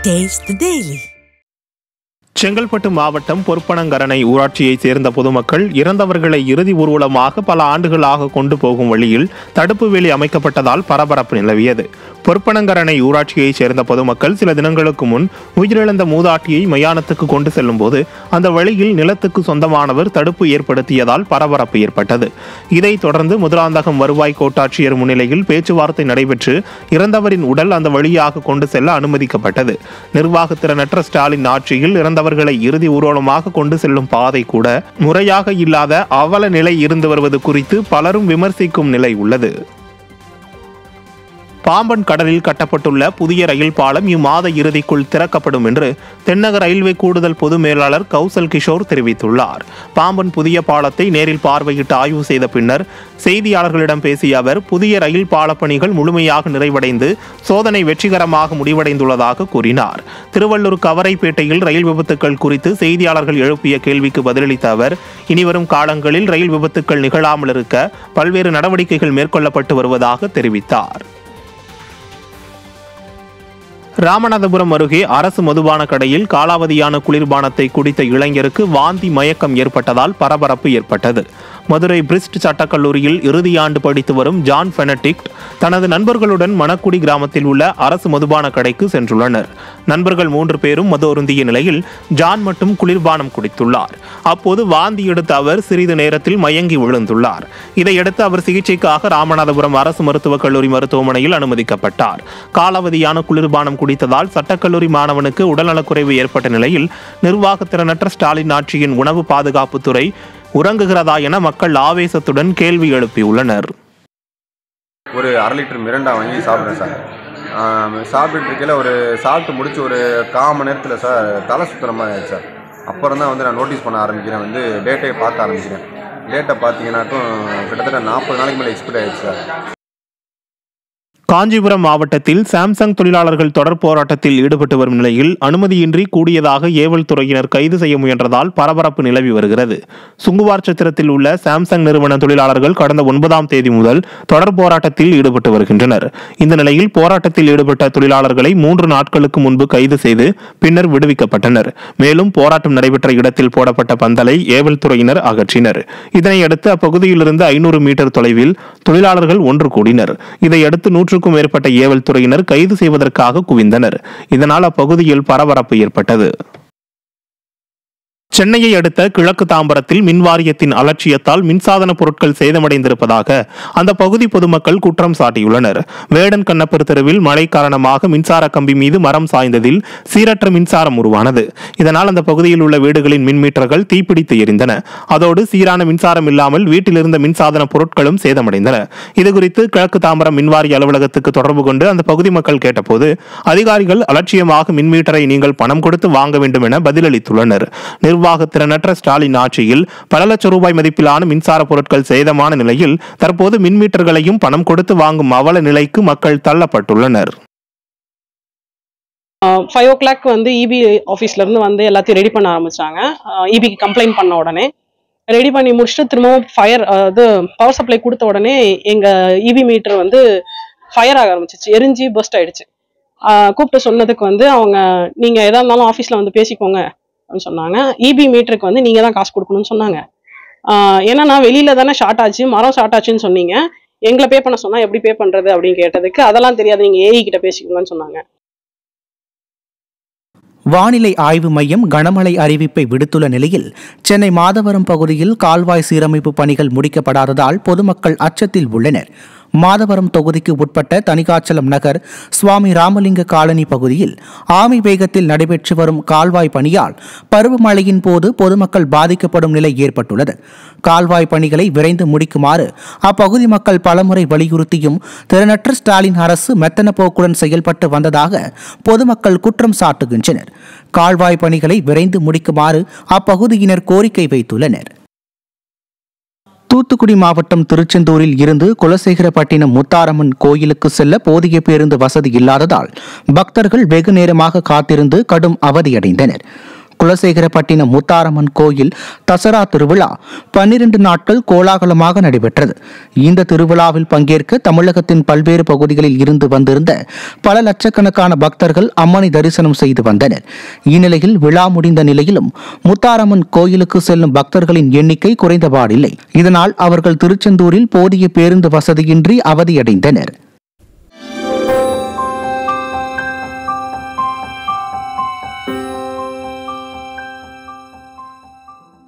Taste the Daily. Chengalpattu மாவட்டம் பொற்பனங்கரணை ஊராட்சியைச் சேர்ந்த பொதுமக்கள் இறந்தவர்களை இறுதி ஊர்வலமாக பல ஆண்டுகளாக கொண்டு போகும் வழியில் தடுப்பு வேலி அமைக்கப்பட்டதால் பரபரப்பு நிலவியது பொற்பனங்கரணை ஊராட்சியைச் சேர்ந்த பொதுமக்கள் சில தினங்களுக்கு முன் உயிரிழந்த மூதாட்டியை மயானத்துக்கு கொண்டு செல்லும்போது அந்த வழியில் நிலத்துக்கு சொந்தமானவர் தடுப்பு ஏற்படுத்தியதால் பரபரப்பு ஏற்பட்டது இதைத் தொடர்ந்து முதலாந்தகம் வருவாய் கோட்டாட்சியர் முன்னிலையில் பேச்சுவார்த்தை நடைபெற்று இறந்தவரின் உடல் அந்த வழியாக கொண்டு செல்ல அனுமதிக்கப்பட்டது நிர்வாகத்திறனற்ற ஸ்டாலின் ஆட்சியில் இறந்தவர்களை இறுதி ஊர்வலமாக கொண்டு செல்லும் பாதை கூட முறையாக இல்லாத அவல நிலை இருந்து வருவது குறித்து பலரும் விமர்சிக்கும் நிலை உள்ளது பாம்பன் கடலில் கட்டப்பட்டுள்ள புதிய ரயில் பாலம் இம்மாத இறுதிக்குள் திறக்கப்படும் என்று தென்னக ரயில்வே கூடுதல் பொது மேலாளர் கௌசல் கிஷோர் தெரிவித்துள்ளார் பாம்பன் புதிய பாலத்தை நேரில் பார்வையிட்டு ஆய்வு செய்த பின்னர் செய்தியாளர்களிடம் பேசிய அவர் புதிய ரயில் பால பணிகள் முழுமையாக நிறைவடைந்து சோதனை வெற்றிகரமாக முடிவடைந்துள்ளதாக கூறினார் திருவள்ளூர் கவரைப்பேட்டையில் ரயில் விபத்துக்கள் குறித்து செய்தியாளர்கள் எழுப்பிய கேள்விக்கு பதிலளித்த அவர் இனிவரும் காலங்களில் ரயில் விபத்துக்கள் நிகழாமல் இருக்க பல்வேறு நடவடிக்கைகள் மேற்கொள்ளப்பட்டு வருவதாக தெரிவித்தார் ராமநாதபுரம் அருகே அரசு மதுபான கடையில் காலாவதியான குளிர்பானத்தை குடித்த இளைஞருக்கு வாந்தி மயக்கம் ஏற்பட்டதால் பரபரப்பு ஏற்பட்டது மதுரை பிரிஸ்ட் சட்டக்கல்லூரியில் இறுதியாண்டு படித்து வரும் ஜான் ஃபெனடிக்ட் தனது நண்பர்களுடன் மணக்குடி கிராமத்தில் உள்ள அரசு மதுபான கடைக்கு சென்றுள்ளனர் நண்பர்கள் மூன்று பேரும் மது அருந்திய நிலையில் ஜான் மட்டும் குளிர்பானம் குடித்துள்ளார் அப்போது வாந்தி எடுத்த அவர் சிறிது நேரத்தில் மயங்கி விழுந்துள்ளார் இதையடுத்து அவர் சிகிச்சைக்காக ராமநாதபுரம் அரசு மருத்துவக் கல்லூரி மருத்துவமனையில் அனுமதிக்கப்பட்டார் காலாவதியான குளிர்பானம் குடித்ததால் சட்டக்கல்லூரி மாணவனுக்கு உடல்நலக்குறைவு ஏற்பட்ட நிலையில் நிர்வாகத்திறனற்ற ஸ்டாலின் ஆட்சியின் உணவு பாதுகாப்புத்துறை உறங்குகிறதா என மக்கள் ஆவேசத்துடன் கேள்வி எழுப்பியுள்ளனர் ஒரு அரை லிட்டர் மிரண்டா வாங்கி சாப்பிட்றேன் சார் ஆம், சாப்பிட்டுட்டு இருக்கையில் ஒரு சாப்பிட்டு முடிச்சு ஒரு கால் மணி நேரத்தில் சார் தலை சுற்றுற மாதிரி ஆயிடுச்சு சார் அப்புறம் தான் வந்து நான் நோட்டீஸ் பண்ண ஆரம்பிக்கிறேன் வந்து டேட்டை பார்க்க ஆரம்பிக்கிறேன் டேட்டை பார்த்தீங்கன்னாக்கும் கிட்டத்தட்ட நாற்பது நாளைக்கு மேலே எக்ஸ்பைரி ஆயிடுச்சு சார் காஞ்சிபுரம் மாவட்டத்தில் சாம்சங் தொழிலாளர்கள் தொடர் போராட்டத்தில் ஈடுபட்டு வரும் நிலையில் அனுமதியின்றி கூடியதாக ஏவல் துறையினர் கைது செய்ய முயன்றதால் பரபரப்பு நிலவி வருகிறது சுங்குவார் சத்திரத்தில் உள்ள சாம்சங் நிறுவன தொழிலாளர்கள் கடந்த ஒன்பதாம் தேதி முதல் தொடர் போராட்டத்தில் ஈடுபட்டு வருகின்றனர் இந்த நிலையில் போராட்டத்தில் ஈடுபட்ட தொழிலாளர்களை மூன்று நாட்களுக்கு முன்பு கைது செய்து பின்னர் விடுவிக்கப்பட்டனர் மேலும் போராட்டம் நடைபெற்ற இடத்தில் போடப்பட்ட பந்தலை ஏவல் துறையினர் அகற்றினர் இதனையடுத்து அப்பகுதியிலிருந்து ஐநூறு மீட்டர் தொலைவில் தொழிலாளர்கள் ஒன்று கூடினர் இதையடுத்து நூற்றுக்கும் மேற்பட்ட ஏவல் துறையினர் கைது செய்வதற்காக குவிந்தனர் இதனால் அப்பகுதியில் பரபரப்பு ஏற்பட்டது சென்னையை அடுத்த கிழக்கு தாம்பரத்தில் மின்வாரியத்தின் அலட்சியத்தால் மின்சாதன பொருட்கள் சேதமடைந்திருப்பதாக அந்த பகுதி பொதுமக்கள் குற்றம் சாட்டியுள்ளனர் வேடன் கண்ணப்பர் தெருவில் மழை காரணமாக மின்சார கம்பி மீது மரம் சாய்ந்ததில் சீரற்ற மின்சாரம் உருவானது இதனால் அந்த பகுதியில் உள்ள வீடுகளின் மின் மீட்டர்கள் தீப்பிடித்து எரிந்தன அதோடு சீரான மின்சாரம் இல்லாமல் வீட்டில் இருந்த மின்சாதன பொருட்களும் சேதமடைந்தன இதுகுறித்து கிழக்கு தாம்பரம் மின்வாரிய அலுவலகத்துக்கு தொடர்பு கொண்டு அந்த பகுதி மக்கள் கேட்டபோது அதிகாரிகள் அலட்சியமாக மின் மீட்டரை நீங்கள் பணம் கொடுத்து வாங்க வேண்டும் என பதிலளித்துள்ளனர் நிர்வாகத்திறனற்ற ஸ்டாலின் ஆட்சியில் பல லட்சம் ரூபாய் மதிப்பிலான மின்சார பொருட்கள் சேதமான நிலையில் தற்போது மின் மீட்டர்களையும் பணம் கொடுத்து வாங்கும் அவல நிலைக்கு மக்கள் தள்ளப்பட்டுள்ளனர் ஃபைவ் ஓ கிளாக் வந்து இபி ஆஃபீஸ்லேருந்து வந்து எல்லாத்தையும் ரெடி பண்ண ஆரம்பிச்சாங்க இபிக்கு கம்ப்ளைண்ட் பண்ண உடனே ரெடி பண்ணி முடிச்சுட்டு திரும்பவும் ஃபயர் இது பவர் சப்ளை கொடுத்த உடனே எங்கள் இபி மீட்டர் வந்து ஃபயர் ஆக ஆரம்பிச்சிச்சு எரிஞ்சு பஸ்ட் ஆயிடுச்சு ஆஹ் கூப்பிட்டு சொன்னதுக்கு வந்து அவங்க நீங்கள் எதா இருந்தாலும் ஆஃபீஸில் வந்து பேசிக்கோங்க அப்படின்னு சொன்னாங்க இபி மீட்டருக்கு வந்து நீங்கள் தான் காசு கொடுக்கணும்னு சொன்னாங்க ஆஹ் ஏன்னா வெளியில தானே ஷார்ட் ஆச்சு மரம் ஷார்ட் ஆச்சுன்னு சொன்னீங்க எங்களை பே பண்ண சொன்னா எப்படி பே பண்றது அப்படின்னு கேட்டதுக்கு அதெல்லாம் தெரியாது நீங்க ஏஐ கிட்ட பேசிக்கோங்கன்னு சொன்னாங்க வானிலை ஆய்வு மையம் கனமழை அறிவிப்பை விடுத்துள்ள நிலையில் சென்னை மாதவரம் பகுதியில் கால்வாய் சீரமைப்பு பணிகள் முடிக்கப்படாததால் பொதுமக்கள் அச்சத்தில் உள்ளனர் மாதவரம் தொகுதிக்கு உட்பட்ட தனிகாச்சலம் நகர் சுவாமி ராமலிங்க காலனி பகுதியில் ஆமி வேகத்தில் நடைபெற்று வரும் கால்வாய் பணியால் பருவமழையின் போது பொதுமக்கள் பாதிக்கப்படும் நிலை ஏற்பட்டுள்ளது கால்வாய் பணிகளை விரைந்து முடிக்குமாறு அப்பகுதி மக்கள் பலமுறை வலியுறுத்தியும் திறனற்ற ஸ்டாலின் அரசு மெத்தன போக்குடன் செயல்பட்டு வந்ததாக பொதுமக்கள் குற்றம் சாட்டுகின்றனர் கால்வாய் பணிகளை விரைந்து முடிக்குமாறு அப்பகுதியினர் கோரிக்கை வைத்துள்ளனர் தூத்துக்குடி மாவட்டம் திருச்செந்தூரில் இருந்து குலசேகரப்பட்டினம் முத்தாரம்மன் கோயிலுக்கு செல்ல போதிய பேருந்து வசதி இல்லாததால் பக்தர்கள் வெகு நேரமாக காத்திருந்து கடும் அவதியடைந்தனர் குலசேகரப்பட்டினம் முத்தாரம்மன் கோயில் தசரா திருவிழா பன்னிரண்டு நாட்கள் கோலாகலமாக நடைபெற்றது இந்த திருவிழாவில் பங்கேற்க தமிழகத்தின் பல்வேறு பகுதிகளில் இருந்து வந்திருந்த பல லட்சக்கணக்கான பக்தர்கள் அம்மனை தரிசனம் செய்து வந்தனர் இந்நிலையில் விழா முடிந்த நிலையிலும் முத்தாரம்மன் கோயிலுக்கு செல்லும் பக்தர்களின் எண்ணிக்கை குறைந்தபாடில்லை இதனால் அவர்கள் திருச்செந்தூரில் போதிய பேருந்து வசதியின்றி அவதியடைந்தனர்